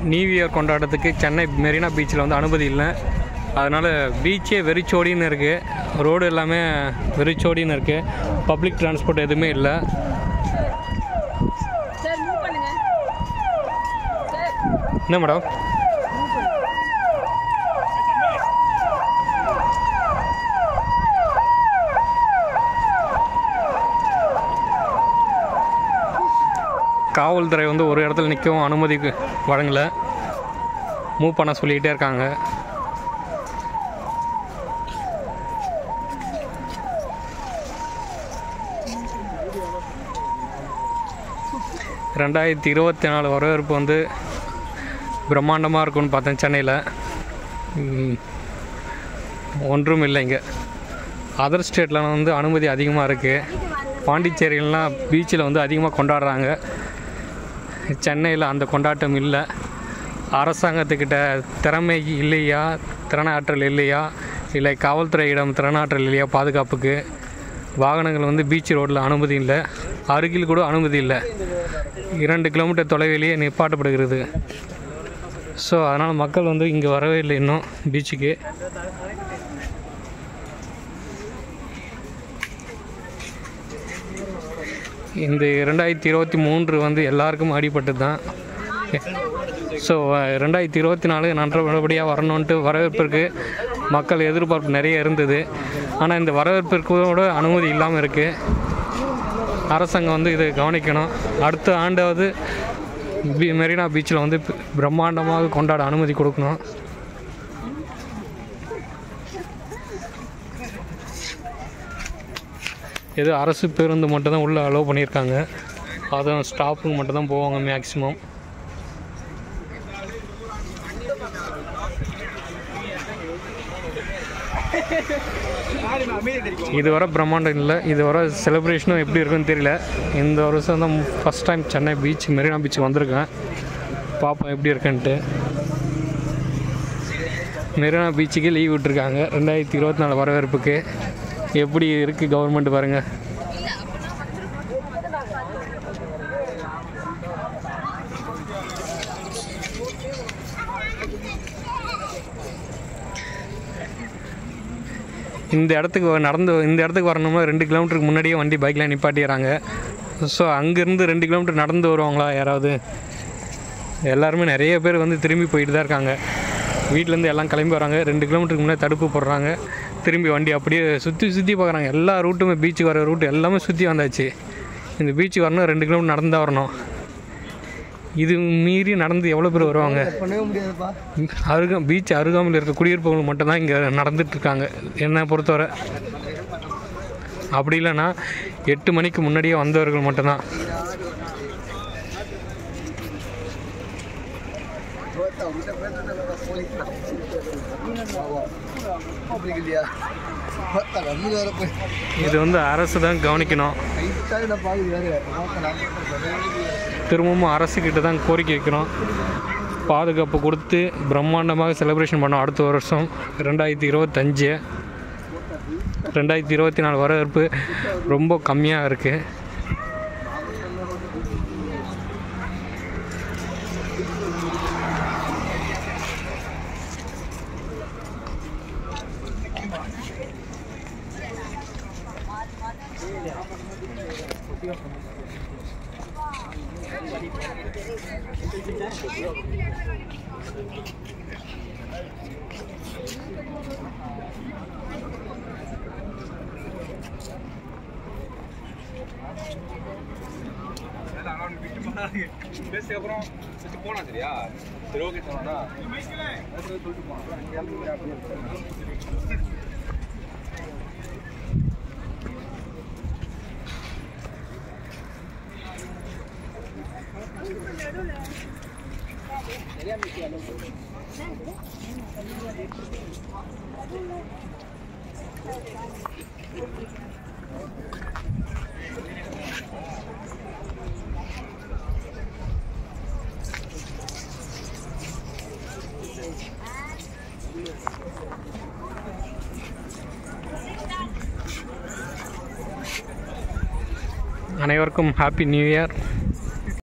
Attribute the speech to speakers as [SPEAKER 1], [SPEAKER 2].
[SPEAKER 1] new year கொண்டாட்டத்துக்கு சென்னை மெரினா பீச்சில் வந்து அனுமதி இல்லை அதனால் பீச்சே வெறிச்சோடின்னு இருக்குது ரோடு எல்லாமே வெறிச்சோடின்னு இருக்குது பப்ளிக் டிரான்ஸ்போர்ட் எதுவுமே இல்லை
[SPEAKER 2] சார் மூவ் பண்ணுங்க சார்
[SPEAKER 1] என்ன மேடம் காவல்துறை வந்து ஒரு இடத்துல நிற்கவும் அனுமதி வழங்கலை மூவ் பண்ண சொல்லிக்கிட்டே இருக்காங்க ரெண்டாயிரத்தி இருபத்தி நாலு வரவேற்பு வந்து பிரம்மாண்டமாக இருக்கும்னு பார்த்தேன் சென்னையில் ம், ஒன்றும் இல்லைங்க அதர் ஸ்டேட்டில் வந்து அனுமதி அதிகமாக இருக்குது பாண்டிச்சேரியிலலாம் பீச்சில் வந்து அதிகமாக கொண்டாடுறாங்க சென்னையில் அந்த கொண்டாட்டம் இல்லை அரசாங்கத்துக்கிட்ட திறமை இல்லையா திறனாற்றல் இல்லையா இல்லை காவல்துறையிடம் திறனாற்றல் இல்லையா பாதுகாப்புக்கு வாகனங்கள் வந்து பீச் ரோட்டில் அனுமதி இல்லை அருகில் கூட அனுமதி இல்லை இரண்டு கிலோமீட்டர் தொலைவிலேயே நிப்பாட்டப்படுகிறது ஸோ அதனால் மக்கள் வந்து இங்கே வரவே இல்லை இன்னும் பீச்சுக்கு இந்த ரெண்டாயிரத்தி இருபத்தி மூன்று வந்து எல்லாருக்கும் அடிபட்டது தான் ஸோ ரெண்டாயிரத்தி இருபத்தி நாலு நல்லபடியாக வரணுன்ட்டு வரவேற்பிற்கு மக்கள் எதிர்பார்ப்பு நிறைய இருந்தது ஆனால் இந்த வரவேற்பிற்கோட அனுமதி இல்லாமல் இருக்குது அரசாங்கம் வந்து இதை கவனிக்கணும் அடுத்த ஆண்டாவது பீ மெரினா பீச்சில் வந்து பிரம்மாண்டமாக கொண்டாட அனுமதி கொடுக்கணும் ஏதோ அரசு பேருந்து மட்டும் தான் உள்ளே அலோவ் பண்ணியிருக்காங்க அதுவும் ஸ்டாஃபுங்க மட்டும் தான் போவாங்க மேக்ஸிமம் இதுவரை பிரம்மாண்டம் இல்லை இதுவரை செலிப்ரேஷனும் எப்படி இருக்குன்னு தெரியல இந்த வருஷம் தான் first time Chennai beach Marina beach வந்திருக்கேன் பார்ப்போம் எப்படி இருக்குன்ட்டு மெரினா பீச்சுக்கு லீவ் விட்டுருக்காங்க ரெண்டாயிரத்தி இருபத்தி நாலு வரவேற்புக்கு எப்படி இருக்குது கவர்மெண்ட் பாருங்கள் இந்த இடத்துக்கு வ- நடந்து இந்த இடத்துக்கு வரணும்னா ரெண்டு கிலோமீட்டருக்கு முன்னாடியே வண்டி பைக்கில் நிப்பாட்டிடுறாங்க ஸோ அங்கேருந்து ரெண்டு கிலோமீட்டர் நடந்து வருவாங்களா யாராவது எல்லாருமே நிறைய பேர் வந்து திரும்பி போயிட்டு தான் இருக்காங்க வீட்டிலேருந்து எல்லாம் கிளம்பி வராங்க ரெண்டு கிலோமீட்டருக்கு முன்னாடி தடுப்பு போடுறாங்க திரும்பி வண்டி அப்படியே சுற்றி சுற்றி பார்க்குறாங்க எல்லா ரூட்டுமே பீச்சுக்கு வர ரூட் எல்லாமே சுற்றி வந்தாச்சு இந்த பீச்சுக்கு வரணும் ரெண்டு கிலோமீட்டர் நடந்து தான் வரணும் இது மீறி நடந்து எவ்வளோ பேர் வருவாங்க
[SPEAKER 3] பண்ணவே முடியாதுப்பா
[SPEAKER 1] அருகா பீச் அருகாமையில் இருக்க குடியிருப்பவங்க மட்டும்தான் இங்கே நடந்துட்டு இருக்காங்க என்னை பொறுத்தவரை அப்படி இல்லைன்னா எட்டு மணிக்கு முன்னாடியே வந்தவர்கள் மட்டும்தான்
[SPEAKER 3] அப்படி இல்லையா பார்த்தா கம்மி வேற போய்
[SPEAKER 1] இது வந்து அரசு தான் கவனிக்கணும்
[SPEAKER 3] லைட்டாக நான் பாக்குது வேறு
[SPEAKER 1] திரும்பவும் அரசுக்கிட்ட தான் கோரிக்கை வைக்கிறோம் பாதுகாப்பு கொடுத்து பிரம்மாண்டமாக செலிப்ரேஷன் பண்ணோம் அடுத்த வருஷம் ரெண்டாயிரத்தி இருபத்தஞ்சு ரெண்டாயிரத்தி இருபத்தி நாலு வரவேற்பு ரொம்ப கம்மியாக இருக்குது
[SPEAKER 4] பேசி அப்புறம் வச்சு போனா சரியா சரி ஓகே சொன்னா
[SPEAKER 1] அனைவருக்கும் ஹாப்பி நியூ இயர்